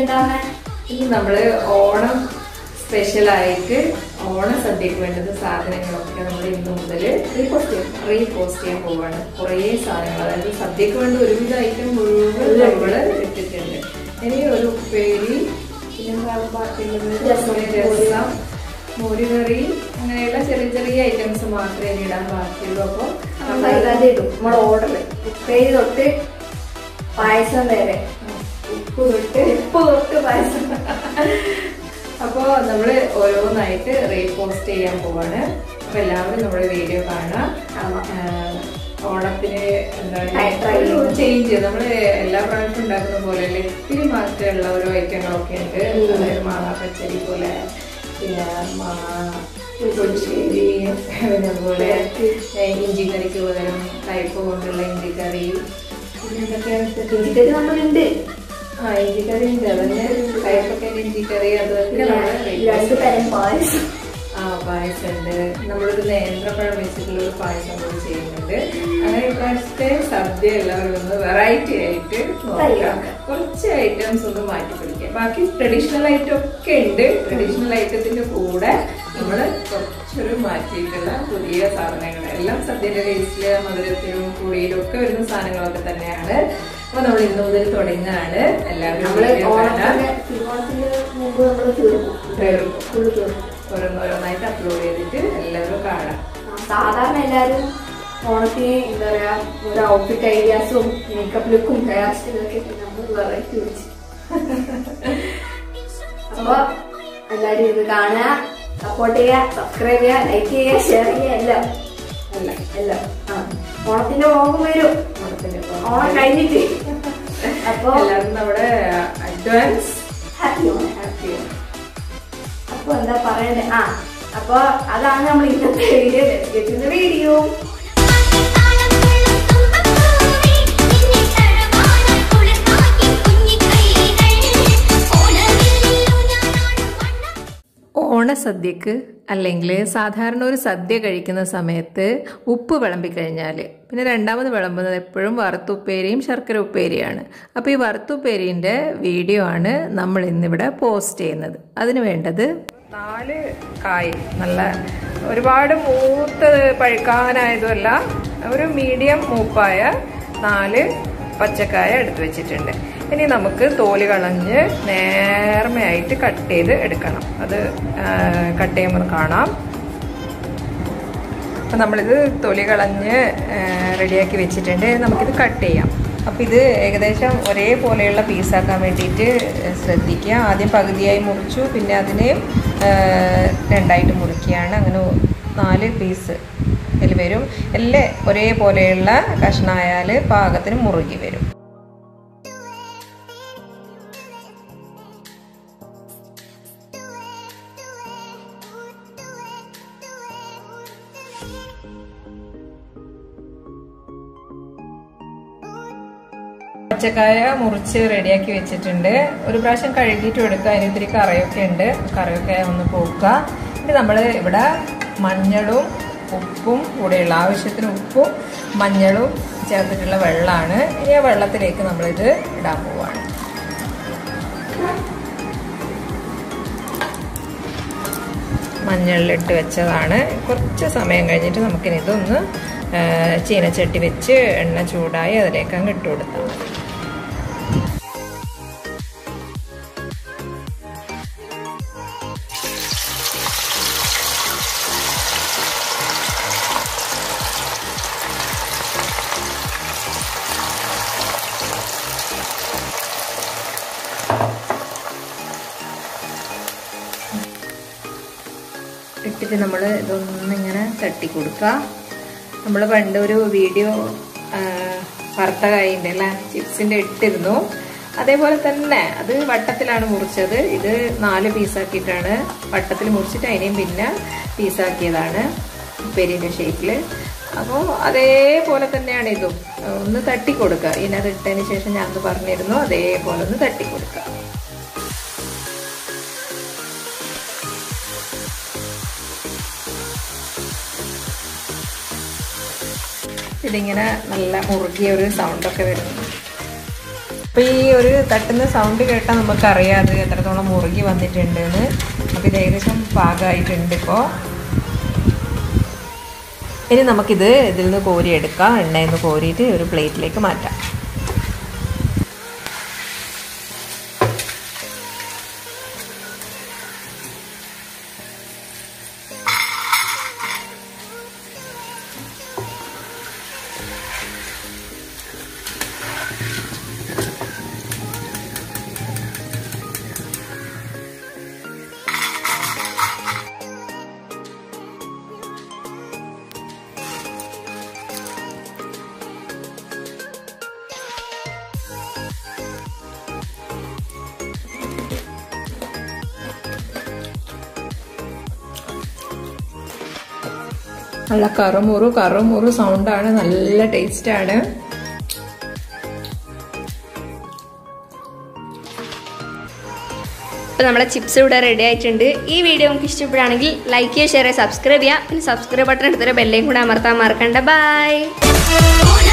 എന്താണ് ഇനി നമ്മള് ഓണം സ്പെഷ്യലായിട്ട് ഓണ സദ്യക്ക് വേണ്ടുന്ന സാധനങ്ങളൊക്കെ നമ്മൾ ഇന്ന് മുതൽ റീപോസ്റ്റ് ചെയ്യും റീപോസ്റ്റ് ചെയ്യാൻ പോവാണ് കുറേ സാധനങ്ങൾ അതായത് സദ്യക്ക് വേണ്ട ഒരുവിധ ഐറ്റം മുഴുവൻ നമ്മള് ഇട്ടിട്ടുണ്ട് ഇനി ഒരു ഉപ്പേരി പിന്നെന്താ ബാക്കിയുള്ളത് രസം, രസം മോരുകറി അങ്ങനെയുള്ള ചെറിയ ചെറിയ ഐറ്റംസ് മാത്രമേ ഇനി ഇടാൻ ബാക്കിയുള്ളൂ അപ്പോൾ നമ്മൾ ഇതാദ്യം ഇടും നമ്മുടെ ഓർഡർ ഉപ്പേരി തൊട്ട് പായസം വരെ ഉപ്പ് തൊട്ട് ഉപ്പ് തൊട്ട് പായസം അപ്പോൾ നമ്മൾ ഓരോന്നായിട്ട് റീപോസ്റ്റ് ചെയ്യാൻ പോവാണ് അപ്പോൾ എല്ലാവരും നമ്മുടെ വീഡിയോ കാണാം ആവാം. ആഹ് ഓണത്തിന് എന്താണ് Try ചെയ്യും. ഒരു ചേഞ്ച് നമ്മൾ എല്ലാ പ്രാവശ്യം ഉണ്ടാക്കുന്ന പോലെ അല്ല ഇത്തിരി മാറ്റമുള്ള ഓരോ ഐറ്റങ്ങളൊക്കെ ഉണ്ട് ഉം. അതായത് മാങ്ങ പച്ചരി പോലെ പിന്നെ പുളിശ്ശേരി പിന്നെ അതുപോലെ ഇഞ്ചി കറിക്ക് പകരം കയ്പ് കൊണ്ടുള്ള ഇഞ്ചി കറി പിന്നെ എന്തൊക്കെയാണ് ഇഞ്ചിക്കറി നമ്മളുണ്ട് ആ ഇഞ്ചിക്കറി ഉണ്ട് അതന്നെ കയ്പൊക്കെ ഇഞ്ചിക്കറി അതൊക്കെ പിന്നെ നമ്മള് രണ്ട് തരം പായസം ആ പായസം ഉണ്ട് നമ്മളൊരു നേന്ത്രപ്പഴം വെച്ചിട്ടുള്ള ഒരു പായസം കൂടി ചെയ്യുന്നുണ്ട് അങ്ങനെ ഇപ്രാവശ്യത്തെ സദ്യ എല്ലാവരും ഒന്ന് വെറൈറ്റി ആയിട്ട് നോക്കാം തയ്യാറാക്കാം. കുറച്ച് ഐറ്റംസ് ഒന്ന് മാറ്റി പിടിക്കാം ബാക്കി ട്രഡീഷണൽ ഐറ്റം ഒക്കെ ഉണ്ട് ട്രഡീഷണൽ ഐറ്റത്തിന്റെ കൂടെ നമ്മൾ കുറച്ചൊരു മാറ്റിയിട്ടുള്ള പുതിയ സാധനങ്ങൾ എല്ലാം സദ്യയുടെ ടേസ്റ്റില് മധുരത്തിലും പുളിയിലും ഒക്കെ വരുന്ന സാധനങ്ങളൊക്കെ തന്നെയാണ് അപ്പൊ നമ്മൾ ഇന്ന് മുതൽ തുടങ്ങുകയാണ് എല്ലാവരും നമ്മള് video കാണാം. ഓണത്തിന്റെ തിരുവോണത്തിന് മുമ്പ് നമ്മള് തീർക്കും തീർക്കും. ഫുള്ള് തീർക്കും ഓരോന്നോരോന്നായിട്ട് അപ്ലോഡ് ചെയ്തിട്ട് എല്ലാവരും കാണാം ആ, സാധാരണ എല്ലാരും ഓണത്തിന് എന്താ പറയാ ഒരു ഔട്ട്ഫിറ്റ് ഐഡിയാസും മേക്കപ്പ് ലുക്കും ഹെയർ സ്റ്റൈലൊക്കെ നമ്മൾ വെറൈറ്റി വിളിച്ചു അപ്പൊ എല്ലാരും ഇത് കാണുക സപ്പോർട്ട് ചെയ്യുക സബ്സ്ക്രൈബ് ചെയ്യുക ലൈക്ക് ചെയ്യുക ഷെയർ ചെയ്യുക എല്ലാം അല്ല എല്ലാം ആ ഓണത്തിന്റെ വ്ളോഗും വരും ഓണത്തിന്റെ ഓണം കഴിഞ്ഞിട്ട് അപ്പൊ എല്ലാവർക്കും നമ്മുടെ അഡ്വാൻസ് ഹാപ്പി ഓണം ഹാപ്പി അപ്പൊ എന്താ പറയണ്ടേ ആ അപ്പൊ അതാണ് നമ്മൾ ഇന്നത്തെ വീഡിയോ എത്തുന്ന വീഡിയോ ഓണസദ്യക്ക് അല്ലെങ്കിൽ സാധാരണ ഒരു സദ്യ കഴിക്കുന്ന സമയത്ത് ഉപ്പ് വിളമ്പിക്കഴിഞ്ഞാൽ പിന്നെ രണ്ടാമത് വിളമ്പുന്നത് എപ്പോഴും വറുത്തുപ്പേരിയും ശർക്കര ഉപ്പേരിയാണ് അപ്പോൾ ഈ വറുത്തുപ്പേരീൻ്റെ വീഡിയോ ആണ് നമ്മൾ ഇന്നിവിടെ പോസ്റ്റ് ചെയ്യുന്നത് അതിന് വേണ്ടത് നാല് കായ് നല്ല ഒരുപാട് മൂത്തത് പഴുക്കാനായതുമല്ല ഒരു മീഡിയം മൂപ്പായ നാല് പച്ചക്കായ എടുത്തു വെച്ചിട്ടുണ്ട് ഇനി നമുക്ക് തോല് കളഞ്ഞ് നേർമയായിട്ട് കട്ട് ചെയ്ത് എടുക്കണം അത് കട്ട് ചെയ്യുമ്പോൾ കാണാം അപ്പം നമ്മളിത് തൊലി കളഞ്ഞ് റെഡിയാക്കി വെച്ചിട്ടുണ്ട് നമുക്കിത് കട്ട് ചെയ്യാം അപ്പോൾ ഇത് ഏകദേശം ഒരേപോലെയുള്ള പീസാക്കാൻ വേണ്ടിയിട്ട് ശ്രദ്ധിക്കുക ആദ്യം പകുതിയായി മുറിച്ചു പിന്നെ അതിനെ രണ്ടായിട്ട് മുറിക്കുകയാണ് അങ്ങനെ നാല് പീസ് ഇതിൽ വരും എല്ലാം ഒരേപോലെയുള്ള കഷ്ണമായാൽ പാകത്തിന് മുറുകി വരും പച്ചക്കായ മുറിച്ച് റെഡിയാക്കി വെച്ചിട്ടുണ്ട് ഒരു പ്രാവശ്യം കഴുകിയിട്ട് എടുക്കുക അതിന് ഇത്തിരി കറിയൊക്കെ ഉണ്ട് കറിയൊക്കെ ഒന്ന് പോക്കുക ഇനി നമ്മൾ ഇവിടെ മഞ്ഞളും ഉപ്പും കൂടെയുള്ള ആവശ്യത്തിന് ഉപ്പും മഞ്ഞളും ചേർത്തിട്ടുള്ള വെള്ളമാണ് ഇനി ആ വെള്ളത്തിലേക്ക് നമ്മളിത് ഇടാൻ പോവാണ് മഞ്ഞളിലിട്ട് വെച്ചതാണ് കുറച്ച് സമയം കഴിഞ്ഞിട്ട് നമുക്കിനി ഇതൊന്ന് ചീനച്ചട്ടി വെച്ച് എണ്ണ ചൂടായി അതിലേക്ക് അങ്ങ് ഇട്ട് കൊടുത്താൽ മതി ഇട്ടിട്ട് നമ്മൾ ഇതൊന്നിങ്ങനെ തട്ടി കൊടുക്കുക നമ്മൾ പണ്ട് ഒരു വീഡിയോ വറുത്ത കായിൻ്റെ അല്ല ചിപ്സിൻ്റെ ഇട്ടിരുന്നു അതേപോലെ തന്നെ അത് വട്ടത്തിലാണ് മുറിച്ചത് ഇത് നാല് പീസാക്കിയിട്ടാണ് വട്ടത്തിൽ മുറിച്ചിട്ട് അതിനെയും പിന്നെ പീസാക്കിയതാണ് ഉപ്പേരിൻ്റെ ഷേപ്പിൽ അപ്പോൾ അതേപോലെ തന്നെയാണ് ഇതും ഒന്ന് തട്ടി കൊടുക്കുക ഇതിനകത്ത് ഇട്ടതിന് ശേഷം ഞാൻ പറഞ്ഞിരുന്നു അതേപോലെ ഒന്ന് തട്ടി കൊടുക്കുക ഇതിങ്ങനെ നല്ല മുറുകിയ ഒരു സൗണ്ടൊക്കെ വരുന്നു അപ്പോൾ ഈ ഒരു തട്ടുന്ന സൗണ്ട് കേട്ടാൽ നമുക്കറിയാം അത് എത്രത്തോളം മുറുകി വന്നിട്ടുണ്ട് എന്ന് അപ്പോൾ ഇത് ഏകദേശം പാകമായിട്ടുണ്ട് ഇപ്പോൾ ഇനി നമുക്കിത് ഇതിൽ നിന്ന് കോരിയെടുക്കാം എണ്ണയിൽ നിന്ന് കോരിയിട്ട് ഒരു പ്ലേറ്റിലേക്ക് മാറ്റാം നല്ല കറുമുറു കറുമുറു സൗണ്ടാണ് നല്ല ടേസ്റ്റാണ് അപ്പോൾ നമ്മുടെ ചിപ്സ് ഇവിടെ റെഡി ആയിട്ടുണ്ട് ഈ വീഡിയോ നിങ്ങൾക്ക് ഇഷ്ടപ്പെടുകയാണെങ്കിൽ ലൈക്ക് ചെയ്യുക ഷെയർ ചെയ്യുക സബ്സ്ക്രൈബ് ചെയ്യുക പിന്നെ സബ്സ്ക്രൈബ് ബട്ടൺ എടുത്തിട്ട് ബെല്ലേയും കൂടെ അമർത്താൻ മറക്കണ്ട ബൈ